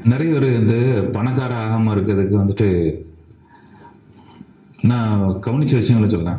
நிறைய பேர் இந்த பணக்கார ஆகாமல் இருக்கிறதுக்கு வந்துட்டு நான் கவனிச்ச விஷயங்களை சொல்றேன்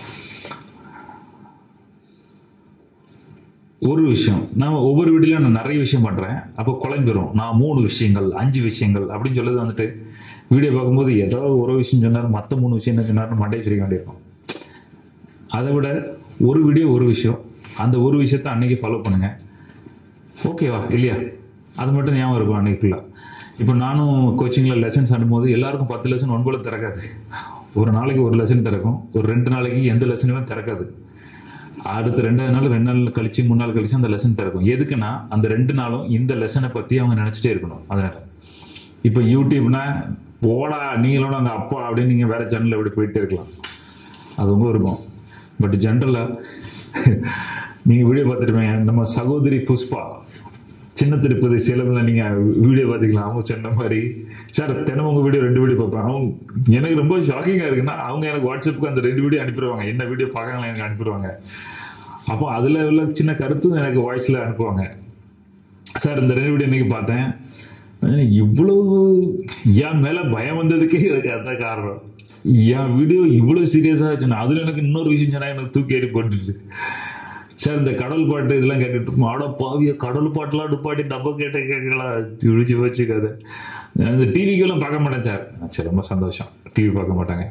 ஒரு விஷயம் நான் ஒவ்வொரு வீடியோலையும் நான் நிறைய விஷயம் பண்றேன் அப்போ குழம்பிடும் நான் மூணு விஷயங்கள் அஞ்சு விஷயங்கள் அப்படின்னு சொல்லுது வந்துட்டு வீடியோ பார்க்கும்போது ஏதாவது ஒரு விஷயம் சொன்னார் மற்ற மூணு விஷயம் என்ன சொன்னார் மண்டே சொல்லிக்க வேண்டியிருக்கும் அதை விட ஒரு வீடியோ ஒரு விஷயம் அந்த ஒரு விஷயத்த அன்னைக்கு ஃபாலோ பண்ணுங்க ஓகேவா இல்லையா அது மட்டும் ஞாபகம் இருக்கும் அன்னைக்கு ஃபுல்லாக இப்போ நானும் கோச்சிங்கில் லெசன்ஸ் அனுப்பும்போது எல்லாருக்கும் பத்து லெசன் ஒன் போல திறக்காது ஒரு நாளைக்கு ஒரு லெசன் திறக்கும் ஒரு ரெண்டு நாளைக்கு எந்த லெசனுமே திறக்காது அடுத்த ரெண்டாவது நாள் ரெண்டு நாள் கழிச்சு மூணு நாள் கழிச்சு அந்த லெசன் திறக்கும் எதுக்குன்னா அந்த ரெண்டு நாளும் இந்த லெசனை பற்றி அவங்க நினச்சிட்டே இருக்கணும் அதனால இப்போ யூடியூப்னா ஓடா நீங்களோட அந்த அப்பா அப்படின்னு நீங்கள் வேற சேனலில் எப்படி போயிட்டே இருக்கலாம் அது ரொம்ப இருக்கும் பட் ஜென்ரலாக நீங்கள் வீடியோ பார்த்துருப்பீங்க நம்ம சகோதரி புஷ்பா சின்ன திருப்பதி சேலமில் நீங்கள் வீடியோ பார்த்துக்கலாம் அவங்க சொன்ன மாதிரி சார் தினமும் உங்கள் வீடியோ ரெண்டு வீடியோ பார்ப்பேன் அவங்க எனக்கு ரொம்ப ஷாக்கிங்காக இருக்குன்னா அவங்க எனக்கு வாட்ஸ்அப்புக்கு அந்த ரெண்டு வீடியோ அனுப்பிடுவாங்க என்ன வீடியோ பார்க்காங்களா எனக்கு அனுப்பிடுவாங்க அப்போ அதில் உள்ள சின்ன கருத்து எனக்கு வாய்ஸில் அனுப்புவாங்க சார் இந்த ரெண்டு வீடியோ இன்னைக்கு பார்த்தேன் அஹ் இவ்வளவு என் மேல பயம் வந்ததுக்கே எனக்கு அதான் காரணம் என் வீடியோ இவ்வளவு சீரியஸா ஆச்சுன்னா அதுல எனக்கு இன்னொரு விஷயம் சொன்னா எனக்கு தூக்கி ஏறி போட்டுட்டு சார் இந்த கடல் பாட்டு இதெல்லாம் கேட்டுட்டு இருப்போம் ஆட பாவிய கடல் பாட்டுலாம் டுப்பாட்டி டப்ப கேட்ட கேட்கலாம் இழிச்சு போச்சு கதை நான் இந்த டிவிக்கெல்லாம் பார்க்க மாட்டேன் சார் சரி ரொம்ப சந்தோஷம் டிவி பார்க்க மாட்டாங்க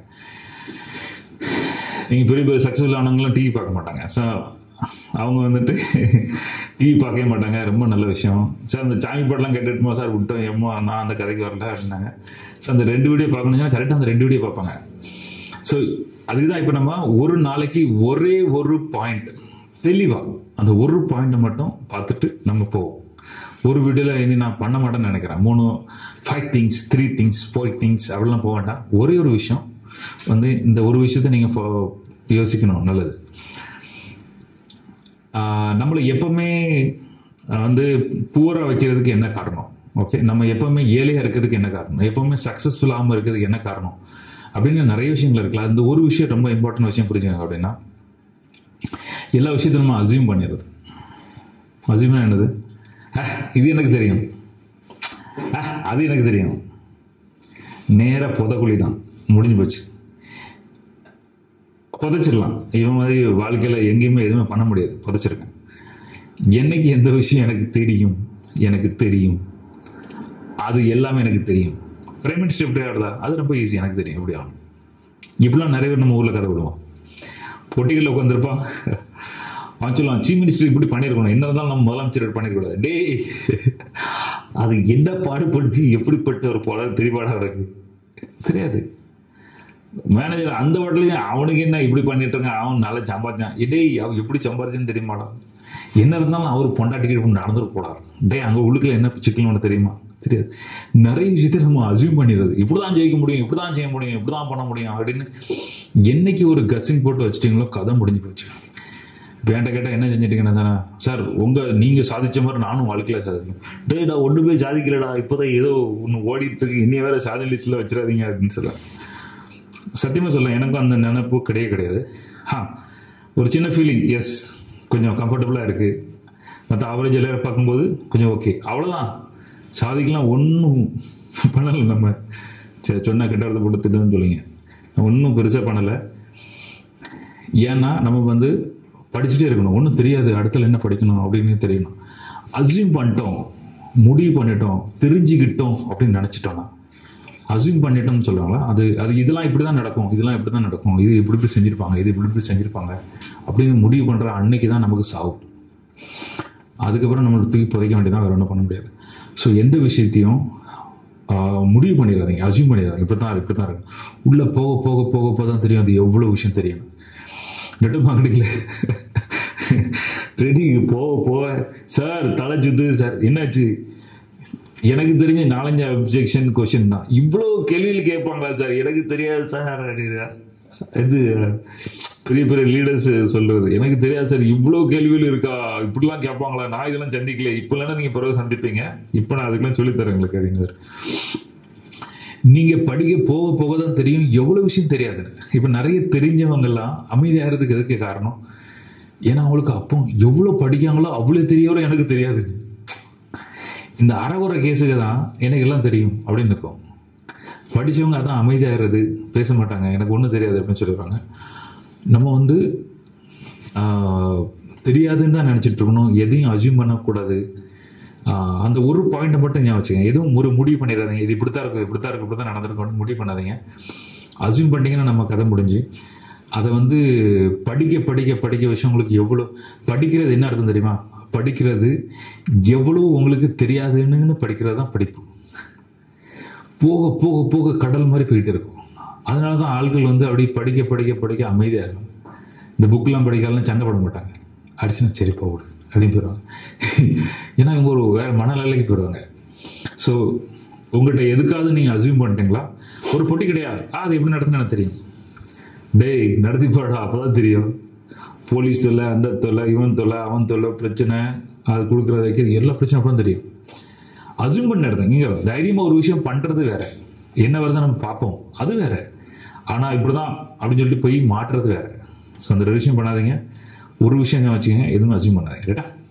நீங்கள் பெரிய பெரிய சக்ஸஸ்ஃபுல் ஆனவங்களும் டிவி பார்க்க மாட்டாங்க ஸோ அவங்க வந்துட்டு டிவி பார்க்கவே மாட்டாங்க ரொம்ப நல்ல விஷயம் சார் அந்த சாமி பாட்டெலாம் கேட்டுட்டுமா சார் விட்டோம் எம்மோ நான் அந்த கதைக்கு வரல அப்படின்னாங்க ஸோ அந்த ரெண்டு வீடியோ பார்க்கணும்னா கரெக்டாக அந்த ரெண்டு வீடியோ பார்ப்பாங்க ஸோ அதுக்கு தான் இப்போ நம்ம ஒரு நாளைக்கு ஒரே ஒரு பாயிண்ட் தெளிவாக அந்த ஒரு பாயிண்ட்டை மட்டும் பார்த்துட்டு நம்ம போவோம் ஒரு வீடியோவில் இனி நான் பண்ண மாட்டேன்னு நினைக்கிறேன் மூணு five things three things four things அப்படிலாம் போக வேண்டாம் ஒரே ஒரு விஷயம் வந்து இந்த ஒரு விஷயத்தை நீங்கள் யோசிக்கணும் நல்லது ஆஹ் நம்மளை எப்பவுமே ஆஹ் வந்து பூரா வைக்கிறதுக்கு என்ன காரணம் ஓகே நம்ம எப்பவுமே ஏழையா இருக்கிறதுக்கு என்ன காரணம் எப்பவுமே சக்சஸ்ஃபுல் ஆகாம இருக்கிறதுக்கு என்ன காரணம் அப்படின்னு நிறைய விஷயங்கள் இருக்குல்ல அந்த ஒரு விஷயம் ரொம்ப இம்பார்ட்டன்ட் விஷயம் புரிஞ்சுங்க அப்படின்னா எல்லா விஷயத்தையும் நம்ம அசியூம் பண்ணிடுறது அசியூம்னா என்னது அஹ், இது எனக்கு தெரியும் அஹ், அது எனக்கு தெரியும் நேரா புதக்குழி தான் முடிஞ்சு போச்சு புதைச்சிடலாம் இவன் மாதிரி வாழ்க்கையில எங்கேயுமே எதுவுமே பண்ண முடியாது புதைச்சிருக்கேன் என்னைக்கு எந்த விஷயம் எனக்கு தெரியும் எனக்கு தெரியும் அது எல்லாமே எனக்கு தெரியும் பிரைம் மினிஸ்டர் எப்படி ஆடுதா அது ரொம்ப ஈஸி எனக்கு தெரியும் எப்படி ஆகும் இப்படிலாம் நிறைய பேர் நம்ம ஊர்ல கதை விடுவோம் பொட்டிகளில் உட்காந்துருப்பான் அவன் சொல்லுவான் சீஃப் மினிஸ்டர் இப்படி பண்ணியிருக்கணும் என்ன இருந்தாலும் நம்ம முதலமைச்சர் இப்படி பண்ணிருக்கூடாது டேய் அது என்ன பாடுபட்டு எப்படிப்பட்ட ஒரு பாடம் தெளிவாடா இருக்கு தெரியாது மேனேஜர் அந்த ஹோட்டலையும் அவனுக்கு என்ன இப்படி பண்ணிட்டு இருக்கான் அவன் நல்லா சம்பாதிச்சான் டேய் அவன் எப்படி சம்பாதிச்சேன்னு தெரியுமாடா என்ன இருந்தாலும் அவர் பொண்டாட்டிக்கிட்டு நடந்துடக்கூடாது டேய் அங்கே உள்ளுக்குள்ள என்ன சிக்கல் உனக்கு தெரியுமா தெரியாது நிறைய விஷயத்தை நம்ம அசியூம் பண்ணிடுறது இப்படிதான் ஜெயிக்க முடியும் இப்படிதான் செய்ய முடியும் இப்படிதான் பண்ண முடியும் அப்படின்னு என்னைக்கு ஒரு கசிங் போட்டு வச்சிட்டீங்களோ கதை முடிஞ்சு போச்சு வேண்ட கேட்டால் என்ன செஞ்சிட்டீங்கன்னா தானே சார் உங்க நீங்க சாதிச்ச மாதிரி நானும் வாழ்க்கையில சாதிச்சேன் டேய் நான் ஒண்ணுமே சாதிக்கலடா இப்போதான் ஏதோ ஒன்று ஓடிட்டு இருக்கு இன்னி வேற சாதனை லிஸ்ட்ல வச்சிடாதீங்க அப்படின்னு சொல்ல சத்தியமா சொல்ல எனக்கும் அந்த நினைப்பு கிடையவே கிடையாது ஆ ஒரு சின்ன ஃபீலிங் எஸ் கொஞ்சம் கம்ஃபர்டபுளாக இருக்கு மற்ற ஆவரேஜ் எல்லாரும் பார்க்கும்போது கொஞ்சம் ஓகே அவ்வளோதான் சாதிக்கலாம் ஒன்றும் பண்ணலை நம்ம சரி சொன்ன கெட்டடத்தை போட்டு திட்டுன்னு சொல்லுங்க ஒன்றும் பெருசாக பண்ணலை ஏன்னா நம்ம வந்து படிச்சுட்டே இருக்கணும் ஒன்றும் தெரியாது அடுத்தல என்ன படிக்கணும் அப்படின்னு தெரியணும் அசியூம் பண்ணிட்டோம் முடிவு பண்ணிட்டோம் தெரிஞ்சுக்கிட்டோம் அப்படின்னு நினச்சிட்டோம்னா அசியூம் பண்ணிட்டோம்னு சொல்லுவாங்களா அது அது இதெல்லாம் இப்படி தான் நடக்கும் இதெல்லாம் இப்படி தான் நடக்கும் இது இப்படி இப்படி செஞ்சிருப்பாங்க இது இப்படி இப்படி செஞ்சிருப்பாங்க அப்படின்னு முடிவு பண்ணுற அன்னைக்கு தான் நமக்கு சாவு அதுக்கப்புறம் நம்மளை தூக்கி புதைக்க வேண்டியதான் வேற ஒன்றும் பண்ண முடியாது ஸோ எந்த விஷயத்தையும் ஆஹ், முடிவு பண்ணிடாதீங்க அசியூம் பண்ணிடாதீங்க இப்படி தான் இப்படி தான் இருக்கு உள்ளே போக போக போக போக தான் தெரியும் அது எவ்வளோ விஷயம் தெரியும் நெட்டு மார்க்கெட்டிங்கில் ரெடி போக போக சார் தலை சுத்துது சார் என்னாச்சு எனக்கு தெரிஞ்ச நாலஞ்சு அப்ஜெக்ஷன் கொஸ்டின் தான் இவ்வளோ கேள்விகள் கேட்பாங்களா சார் எனக்கு தெரியாது சார் அப்படின்னா இது பெரிய பெரிய லீடர்ஸ் சொல்றது எனக்கு தெரியாது சார் இவ்வளோ கேள்விகள் இருக்கா இப்படிலாம் கேட்பாங்களா நான் இதெல்லாம் சந்திக்கல இப்போ இல்லைன்னா நீங்கள் பிறகு சந்திப்பீங்க இப்போ நான் அதுக்கெல்லாம் சொல்லித்தரேன் உங்களுக்கு அப்படிங்க நீங்க படிக்க போக போக தான் தெரியும் எவ்வளவு விஷயம் தெரியாதுன்னு இப்ப நிறைய தெரிஞ்சவங்க எல்லாம் அமைதியாகிறதுக்கு எதுக்கு காரணம் ஏன்னா அவங்களுக்கு அப்போ எவ்வளவு படிக்காங்களோ அவ்வளவு தெரியவரை எனக்கு தெரியாது இந்த அறகுறை கேஸுக்கு தான் எனக்கு எல்லாம் தெரியும் அப்படின்னு இருக்கும் படித்தவங்க அதான் அமைதியாகிறது பேச மாட்டாங்க எனக்கு ஒன்றும் தெரியாது அப்படின்னு சொல்லிடுவாங்க நம்ம வந்து ஆஹ், தெரியாதுன்னு தான் நினச்சிட்டு இருக்கணும் எதையும் அசியூம் பண்ணக்கூடாது ஆஹ், அந்த ஒரு பாயிண்ட்டை மட்டும் ஞாபகம் வச்சுக்கங்க எதுவும் ஒரு முடிவு பண்ணிடாதீங்க இது இப்படி தான் இருக்கும் இப்படி தான் இருக்கும் இப்படி தான் நடந்திருக்கும்னு முடிவு பண்ணாதீங்க அசியூம் பண்ணிட்டீங்கன்னா நம்ம கதை முடிஞ்சு அதை வந்து படிக்க படிக்க படிக்க விஷயம் உங்களுக்கு எவ்வளோ படிக்கிறது என்ன அர்த்தம் தெரியுமா படிக்கிறது எவ்வளவு உங்களுக்கு தெரியாதுன்னு படிக்கிறது தான் படிப்பு போக போக போக கடல் மாதிரி போயிட்டு இருக்கும் அதனால தான் ஆட்கள் வந்து அப்படி படிக்க படிக்க படிக்க அமைதியாக இருக்கும் இந்த புக்கெலாம் படிக்கலாம் சண்டை போட மாட்டாங்க அடிச்சுனா சரி போகுது அப்படின்னு போயிடுவாங்க ஏன்னா இவங்க ஒரு வேற மனநிலைக்கு போயிடுவாங்க ஸோ உங்கள்கிட்ட எதுக்காவது நீங்கள் அசியூம் பண்ணிட்டீங்களா ஒரு பொட்டி கிடையாது ஆ அது எப்படி நடத்துன்னு எனக்கு தெரியும் டேய் நடத்தி போடா அப்பதான் தெரியும் போலீஸ் தொல்லை அந்த தொல்லை இவன் தொல்லை அவன் தொல்லை பிரச்சனை அது கொடுக்குறது வைக்கிறது எல்லா பிரச்சனை அப்புறம் தெரியும் அசியூம் பண்ண இடத்துங்க இங்க தைரியமா ஒரு விஷயம் பண்றது வேற என்ன வருது நம்ம பார்ப்போம் அது வேற ஆனா இப்படிதான் அப்படின்னு சொல்லிட்டு போய் மாட்டுறது வேற ஸோ அந்த ஒரு விஷயம் பண்ணாதீங்க ஒரு விஷயம் ஞாபகம் வச்சுக்கோங்க எதுவும் அசியூம் பண்ணாதீங்க ரைட்டா